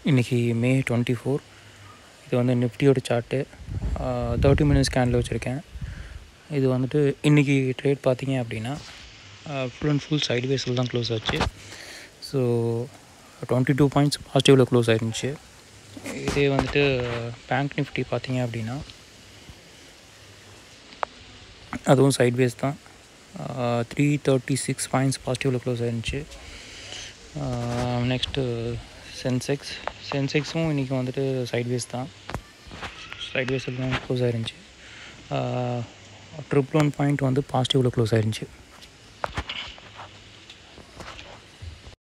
இன்றைக்கி மே twenty four இது வந்து நிஃப்டியோட சார்ட்டு தேர்ட்டி மினிட்ஸ் ஸ்கேனில் வச்சுருக்கேன் இது வந்துட்டு இன்றைக்கி ட்ரேட் பார்த்தீங்க அப்படின்னா ஃபுல் அண்ட் ஃபுல் சைடு வேஸில் தான் க்ளோஸ் ஆச்சு ஸோ டுவெண்ட்டி டூ பாயிண்ட்ஸ் பாசிட்டிவில் க்ளோஸ் ஆயிருந்துச்சு இதே வந்துட்டு பேங்க் நிஃப்டி பார்த்தீங்க அப்படின்னா அதுவும் சைட் வேஸ் தான் த்ரீ தேர்ட்டி சிக்ஸ் பாயிண்ட்ஸ் பாசிட்டிவில் க்ளோஸ் ஆயிருந்துச்சு நெக்ஸ்ட்டு சென்செக்ஸ் சென்செக்ஸும் இன்றைக்கி வந்துட்டு சைட் வேஸ் தான் சைட் வேஸில் தான் க்ளோஸ் ஆயிருந்துச்சு ட்ரிபிள் ஒன் பாயிண்ட் வந்து பாசிட்டிவில் க்ளோஸ் ஆயிருந்துச்சு